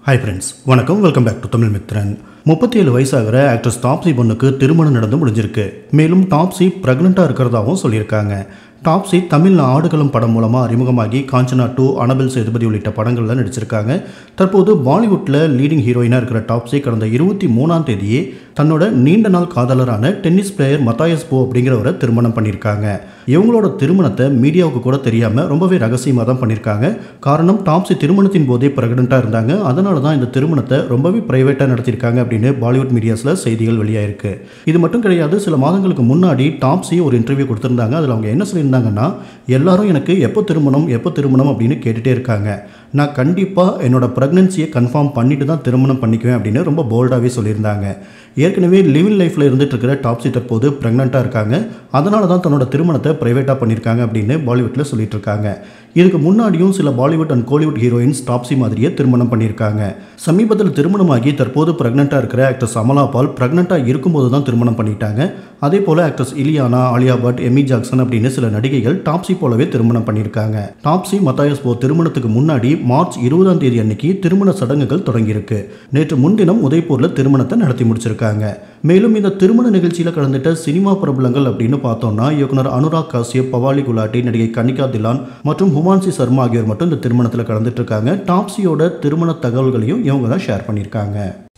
hi friends வணக்கம் welcome back to Tamil Mithran முப்பத்தி ஏழு வயசாகிற ஆக்ட்ரஸ் டாப்ஸி பொண்ணுக்கு திருமணம் நடந்து முடிஞ்சிருக்கு மேலும் டாப்ஸி ப்ரெக்னெண்ட்டாக இருக்கிறதாகவும் சொல்லியிருக்காங்க டாப்ஸி தமிழில் ஆடுகளம் படம் மூலமாக அறிமுகமாகி காஞ்சனா டூ அனபில் சேதுபதி உள்ளிட்ட படங்களில் நடிச்சிருக்காங்க தற்போது பாலிவுட்டில் லீடிங் ஹீரோயினாக இருக்கிற டாப்ஸி கடந்த இருபத்தி மூணாம் தேதியே தன்னோட நீண்ட நாள் காதலரான டென்னிஸ் பிளேயர் மத்தாயஸ் போ அப்படிங்கிறவரை திருமணம் பண்ணியிருக்காங்க இவங்களோட திருமணத்தை மீடியாவுக்கு கூட தெரியாமல் ரொம்பவே ரகசியமாக தான் பண்ணியிருக்காங்க காரணம் டாப்ஸி திருமணத்தின் போதே ப்ரெக்னெண்ட்டாக இருந்தாங்க அதனால தான் இந்த திருமணத்தை ரொம்பவே ப்ரைவேட்டாக நடத்தியிருக்காங்க அப்படின்னு பாலிவுட் மீடியாஸில் செய்திகள் வெளியாயிருக்கு இது மட்டும் கிடையாது சில மாதங்களுக்கு முன்னாடி டாப்ஸி ஒரு இன்டர்வியூ கொடுத்துருந்தாங்க அதில் அவங்க என்ன சொல்லியிருந்தாங்கன்னா எல்லாரும் எனக்கு எப்போ திருமணம் எப்போ திருமணம் அப்படின்னு கேட்டுகிட்டே இருக்காங்க நான் கண்டிப்பாக என்னோட ப்ரெக்னன்சியை கன்ஃபார்ம் பண்ணிட்டு தான் திருமணம் பண்ணிக்குவேன் அப்படின்னு ரொம்ப போல்டாகவே சொல்லியிருந்தாங்க ஏற்கனவே லிவிங் லைஃப்பில் இருந்துட்டு இருக்கிற டாப்ஸி தற்போது ப்ரெக்னெண்ட்டாக இருக்காங்க அதனால தான் தன்னோட திருமணத்தை ப்ரைவேட்டாக பண்ணியிருக்காங்க அப்படின்னு பாலிவுட்டில் சொல்லிட்டு இருக்காங்க இதுக்கு முன்னாடியும் சில பாலிவுட் அண்ட் கோலிவுட் ஹீரோயின்ஸ் டாப்ஸி மாதிரியே திருமணம் பண்ணியிருக்காங்க சமீபத்தில் திருமணமாகி தற்போது ப்ரெக்னெண்ட்டாக இருக்கிற ஆக்ட்ரஸ் அமலா பால் ப்ரெக்னெண்ட்டாக இருக்கும்போது தான் திருமணம் பண்ணிட்டாங்க அதே போல் actress Ileana Alia Bhatt Amy Jackson அப்படின்னு சில நடிகைகள் டாப்ஸி போலவே திருமணம் பண்ணியிருக்காங்க டாப்ஸி மத்தாயஸ் போ திருமணத்துக்கு முன்னாடி மார்ச் இருபதாம் தேதி அன்னைக்கு திருமண சடங்குகள் தொடங்கியிருக்கு நேற்று முன்தினம் உதய்பூரில் திருமணத்தை நடத்தி முடிச்சிருக்காங்க மேலும் இந்த திருமண நிகழ்ச்சியில் கலந்துட்ட சினிமா பிரபலங்கள் அப்படின்னு பார்த்தோம்னா இயக்குனர் அனுராக் காசியப் பவாலி குலாட்டி நடிகை கனிகா திலான் மற்றும் ஹுமான்சி சர்மா ஆகியோர் மட்டும் இந்த திருமணத்தில் கலந்துட்டு இருக்காங்க டாப்ஸியோட திருமண தகவல்களையும் இவங்க தான் ஷேர் பண்ணியிருக்காங்க